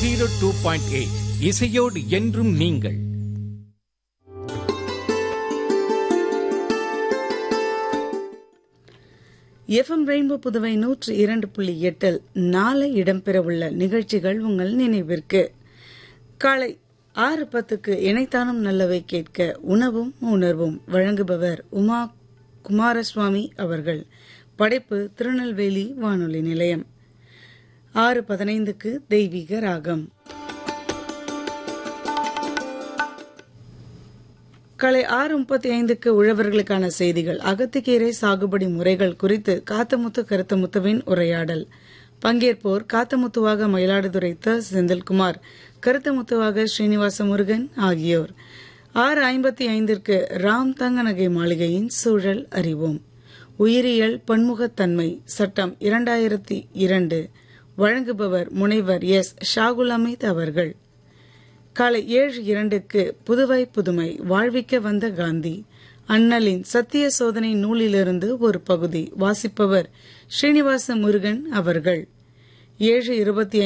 zero two point eight இசையோடு என்றும் நீங்கள் எஃப்எம் ரெயின்போ புதுவை நூற்று இரண்டு புள்ளி எட்டில் நாளை இடம்பெறவுள்ள நிகழ்ச்சிகள் உங்கள் நினைவிற்கு காலை ஆறு பத்துக்கு இணைத்தானும் நல்லவை கேட்க உணவும் உணர்வும் வழங்குபவர் உமா குமாரசுவாமி அவர்கள் படைப்பு திருநெல்வேலி வானொலி நிலையம் ஆறு பதினைந்துக்கு தெய்வீக ராகம் காலை ஆறு முப்பத்தி ஐந்துக்கு உழவர்களுக்கான செய்திகள் அகத்திக்கீரை சாகுபடி முறைகள் குறித்து காத்தமுத்து கருத்தமுத்துவின் உரையாடல் பங்கேற்போர் காத்தமுத்துவாக மயிலாடுதுறை த செந்தில்குமார் கருத்தமுத்துவாக ஸ்ரீனிவாச முருகன் ஆகியோர் ஆறு ஐம்பத்தி ஐந்திற்கு ராம் தங்கநகை மாளிகையின் சூழல் அறிவோம் உயிரியல் பன்முகத்தன்மை சட்டம் இரண்டாயிரத்தி இரண்டு வழங்குபவர் முனைவர் எஸ் ஷாகுல் அமீத் அவர்கள் காலை ஏழு இரண்டுக்கு புதுவை புதுமை வாழ்விக்க வந்த காந்தி அண்ணலின் சத்திய சோதனை நூலிலிருந்து ஒரு பகுதி வாசிப்பவர் ஸ்ரீனிவாச முருகன் அவர்கள் ஏழு இருபத்தி